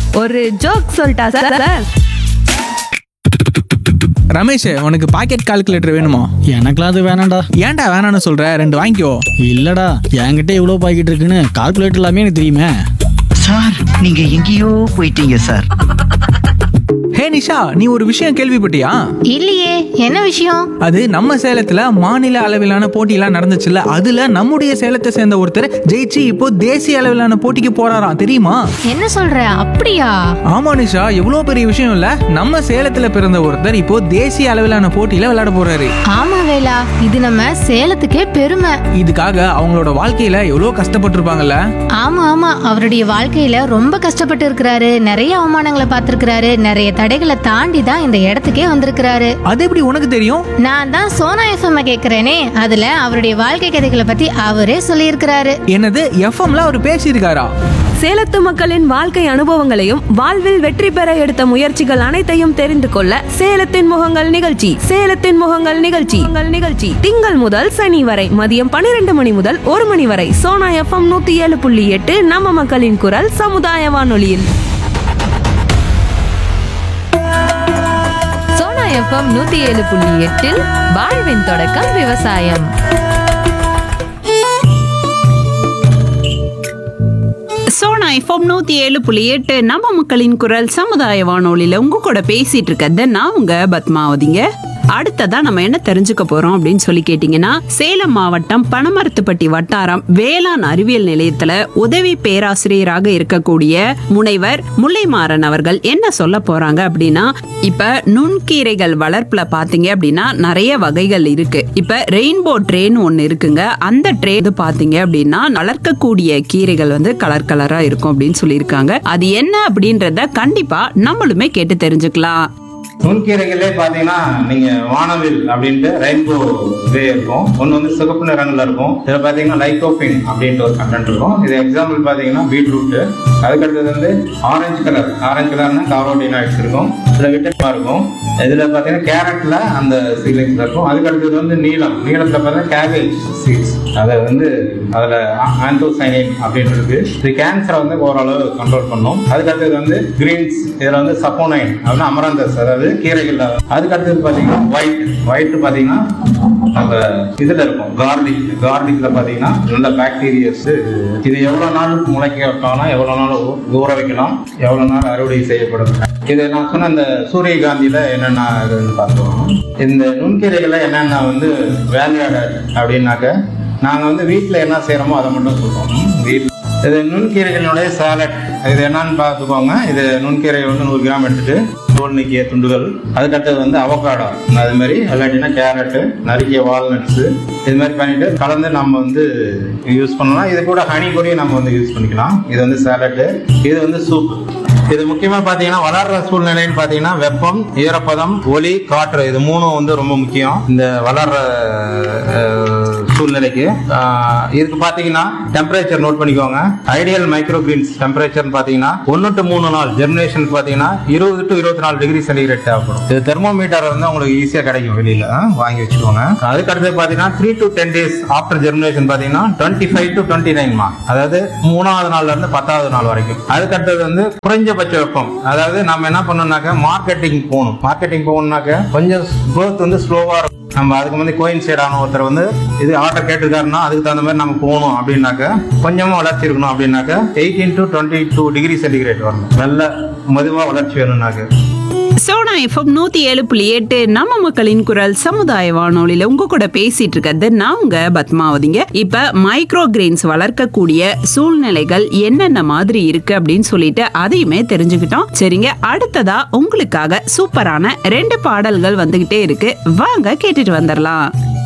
ஒரு ஜோக் சொல்லிட்டா sir sir Ramesh உனக்கு பாக்கெட் கால்குலேட்டர் வேணுமா எனக்குலாம் அது வேணாம்டா ஏன்டா வேணாம்னு சொல்ற ரெண்டு வாங்கிக்கோ இல்லடா என்கிட்ட இவ்வளோ பாக்கெட் இருக்குன்னு கால்குலேட்டர் எல்லாமே எனக்கு தெரியுமே சார் நீங்க எங்கேயோ போயிட்டீங்க சார் ஹே நிஷா நீ ஒரு விஷயம் கேள்விப்பட்டியா இல்லையே என்ன விஷயம் அது நம்ம சேலத்துல மாநில அளவிலான போட்டியெல்லாம் நடந்துச்சுல்ல அதுல நம்முடைய சேலத்தை சேர்ந்த ஒருத்தர் ஜெயிச்சு இப்போ தேசிய அளவிலான போட்டிக்கு போறாராம் தெரியுமா என்ன சொல்ற அப்படியா ஆமா நிஷா எவ்வளவு பெரிய விஷயம் இல்ல நம்ம சேலத்துல பிறந்த ஒருத்தர் இப்போ தேசிய அளவிலான போட்டியில விளையாட போறாரு ஆமா வேலா இது நம்ம சேலத்துக்கே பெருமை இதுக்காக அவங்களோட வாழ்க்கையில எவ்வளவு கஷ்டப்பட்டிருப்பாங்கல்ல ஆமா ஆமா அவருடைய வாழ்க்கையில ரொம்ப கஷ்டப்பட்டு இருக்கிறாரு நிறைய அவமானங்களை பார்த்திருக்கிறாரு நிறைய தடைகளை தாண்டி தான் இந்த இடத்துக்கே வந்திருக்கிறாரு அது எப்படி உனக்கு தெரியும் நான் தான் சோனா எஃப்எம் கேக்குறேனே அதுல அவருடைய வாழ்க்கை கதைகளை பத்தி அவரே சொல்லியிருக்கிறாரு என்னது எஃப்எம்ல அவர் பேசியிருக்காரா சேலத்து மக்களின் வாழ்க்கை அனுபவங்களையும் வாழ்வில் வெற்றி பெற எடுத்த முயற்சிகள் அனைத்தையும் தெரிந்து கொள்ள சேலத்தின் முகங்கள் நிகழ்ச்சி சேலத்தின் முகங்கள் நிகழ்ச்சி உங்கள் நிகழ்ச்சி திங்கள் முதல் சனி வரை மதியம் பன்னிரண்டு மணி முதல் ஒரு மணி வரை சோனா எஃப்எம் நூத்தி ஏழு புள்ளி எட்டு நம்ம மக்களின் குரல் சமுதாய வானொலியில் சோனா எஃப்எம் நூத்தி ஏழு புள்ளி எட்டில் வாழ்வின் தொடக்கம் விவசாயம் சோனா எஃப்எம் நூத்தி ஏழு புள்ளி எட்டு நம்ம மக்களின் குரல் சமுதாய வானொலியில உங்க கூட பேசிட்டு இருக்கிறது நான் உங்க பத்மாவதிங்க அடுத்ததா நம்ம என்ன தெரிஞ்சுக்க போறோம் அப்படின்னு சொல்லி கேட்டீங்கன்னா சேலம் மாவட்டம் பனமரத்துப்பட்டி வட்டாரம் வேளாண் அறிவியல் நிலையத்துல உதவி பேராசிரியராக இருக்கக்கூடிய முனைவர் முல்லைமாறன் அவர்கள் என்ன சொல்ல போறாங்க அப்படின்னா இப்ப நுண்கீரைகள் வளர்ப்புல பாத்தீங்க அப்படின்னா நிறைய வகைகள் இருக்கு இப்ப ரெயின்போ ட்ரேன்னு ஒண்ணு இருக்குங்க அந்த ட்ரே வந்து பாத்தீங்க அப்படின்னா வளர்க்கக்கூடிய கீரைகள் வந்து கலர் கலரா இருக்கும் அப்படின்னு சொல்லியிருக்காங்க அது என்ன அப்படின்றத கண்டிப்பா நம்மளுமே கேட்டு தெரிஞ்சுக்கலாம் நுண்கீரைகளே பார்த்தீங்கன்னா நீங்க வானவில் அப்படின்ட்டு ரெயின்போ வே இருக்கும் ஒன்று வந்து சிகப்பு நிறங்கள்ல இருக்கும் இதில் பார்த்தீங்கன்னா லைகோபின் அப்படின்ட்டு ஒரு கண்டென்ட் இருக்கும் இது எக்ஸாம்பிள் பார்த்தீங்கன்னா பீட்ரூட் அதுக்கடுத்தது வந்து ஆரஞ்சு கலர் ஆரஞ்சு கலர்னா காரோடினாய்ட்ஸ் இருக்கும் இதில் விட்டமா இருக்கும் இதில் பார்த்தீங்கன்னா கேரட்ல அந்த சீலிங்ஸ் இருக்கும் அதுக்கடுத்தது வந்து நீலம் நீளத்தில் பார்த்தீங்கன்னா கேபேஜ் சீட்ஸ் அதை வந்து அதில் ஆந்தோசைனின் அப்படின்னு இருக்கு இது கேன்சரை வந்து ஓரளவு கண்ட்ரோல் பண்ணும் அதுக்கடுத்தது வந்து கிரீன்ஸ் இதில் வந்து சப்போனைன் அப்படின்னா அமரந்தஸ் அதாவது கீரைகள் அதுக்கு அடுத்தது பார்த்தீங்கன்னா ஒயிட் ஒயிட் பார்த்தீங்கன்னா நம்ம இதில் இருக்கும் கார்லிக் கார்லிக்ல பார்த்தீங்கன்னா நல்ல பாக்டீரியஸ் இது எவ்வளோ நாள் முளைக்க வைக்கலாம் எவ்வளோ நாள் ஊ- ஊற வைக்கலாம் எவ்வளோ நாள் அறுவடை செய்யப்படும் இது நான் சொன்ன இந்த சூரியகாந்தியில என்னென்ன இதுன்னு பார்த்தோம் இந்த நுண்கீரைகள்ல என்னென்ன வந்து வேல்யூ ஆடட் அப்படின்னாக்க நாங்கள் வந்து வீட்டில் என்ன செய்கிறோமோ அதை மட்டும் சொல்கிறோம் வீட்டில் இது நுண்கீரைகளுடைய சாலட் இது என்னன்னு பார்த்துக்கோங்க இது நுண்கீரை வந்து நூறு கிராம் எடுத்துட்டு தோல் நீக்கிய துண்டுகள் அதுக்கடுத்தது வந்து அவகாடோ அது மாதிரி இல்லாட்டினா கேரட்டு நறுக்கிய வால்நட்ஸு இது மாதிரி பண்ணிட்டு கலந்து நம்ம வந்து யூஸ் பண்ணலாம் இது கூட ஹனி கூடயும் நம்ம வந்து யூஸ் பண்ணிக்கலாம் இது வந்து சாலட்டு இது வந்து சூப் இது முக்கியமா பாத்தீங்கன்னா வளர்ற சூழ்நிலைன்னு பாத்தீங்கன்னா வெப்பம் ஈரப்பதம் ஒளி காற்று இது மூணும் வந்து ரொம்ப முக்கியம் இந்த வளர்ற அஹ், சூழ்நிலைக்கு ஆஹ், இதுக்கு பாத்தீங்கன்னா டெம்பரேச்சர் நோட் பண்ணிக்கோங்க ஐடியல் மைக்ரோ கிரீன்ஸ் டெம்பரேச்சர் பாத்தீங்கன்னா ஒன்னு டு மூணு நாள் ஜெர்மினேஷன் பாத்தீங்கன்னா இருபது டு இருபத்தி நாலு டிகிரி சென்டிகிரேட் தேவைப்படும் இது தெர்மோமீட்டர் வந்து உங்களுக்கு ஈஸியா கிடைக்கும் வெளியில ஆஹ், வாங்கி வச்சுக்கோங்க அதுக்கு அடுத்து பாத்தீங்கன்னா three to ten days after germination பாத்தீங்கன்னா twenty five to twenty nine மா அதாவது மூணாவது நாள்ல இருந்து பத்தாவது நாள் வரைக்கும் அதுக்கு அடுத்தது வந்து குறைஞ்சபட்ச வெப்பம் அதாவது நம்ம என்ன பண்ணோம்னாக்க மார்க்கெட்டிங் போகணும் மார்க்கெட்டிங் போகணும்னாக்க கொஞ்சம் growth வந்து ஸ்லோவா இருக்கும் நம்ம அதுக்கு வந்து கோயின் சைடான ஒருத்தர் வந்து இது ஆர்டர் கேட்டிருக்காருன்னா அதுக்கு தகுந்த மாதிரி நம்ம போகணும் அப்படின்னாக்க கொஞ்சமா வளர்ச்சி இருக்கணும் அப்படின்னாக்க eighteen to twenty two degree centigrade வரணும் நல்ல மெதுவா வளர்ச்சி வேணும்னாக்க சோனா எஃப்எம் நூத்தி ஏழு புள்ளி எட்டு நம்ம மக்களின் குரல் சமுதாய வானொலியில உங்க கூட பேசிட்டு இருக்கிறது நான் உங்க பத்மாவதிங்க இப்ப மைக்ரோ கிரெயின்ஸ் வளர்க்கக்கூடிய சூழ்நிலைகள் என்னென்ன மாதிரி இருக்கு அப்படின்னு சொல்லிட்டு அதையுமே தெரிஞ்சுக்கிட்டோம் சரிங்க அடுத்ததா உங்களுக்காக சூப்பரான ரெண்டு பாடல்கள் வந்துகிட்டே இருக்கு வாங்க கேட்டுட்டு வந்துடலாம்